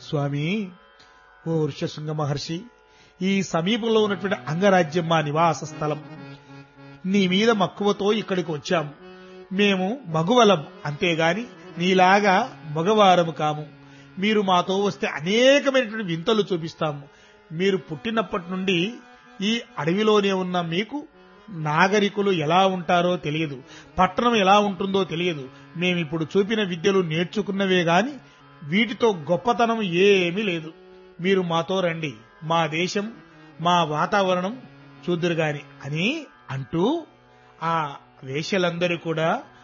స్వామి ఓ ఋషశృంగ మహర్షి ఈ సమీపంలో ఉన్నటువంటి అంగరాజ్యం మా నివాస స్థలం నీ మీద మక్కువతో ఇక్కడికి వచ్చాము మేము మగువలం అంతేగాని నీలాగా మగవారము కాము మీరు మాతో వస్తే అనేకమైనటువంటి వింతలు చూపిస్తాము మీరు పుట్టినప్పటి నుండి ఈ అడవిలోనే ఉన్న మీకు నాగరికులు ఎలా ఉంటారో తెలియదు పట్టణం ఎలా ఉంటుందో తెలియదు మేమిప్పుడు చూపిన విద్యలు నేర్చుకున్నవే గాని వీటితో గొప్పతనం ఏమీ లేదు మీరు మాతో రండి మా దేశం మా వాతావరణం చూద్దురు గాని అని అంటూ ఆ వేషలందరూ కూడా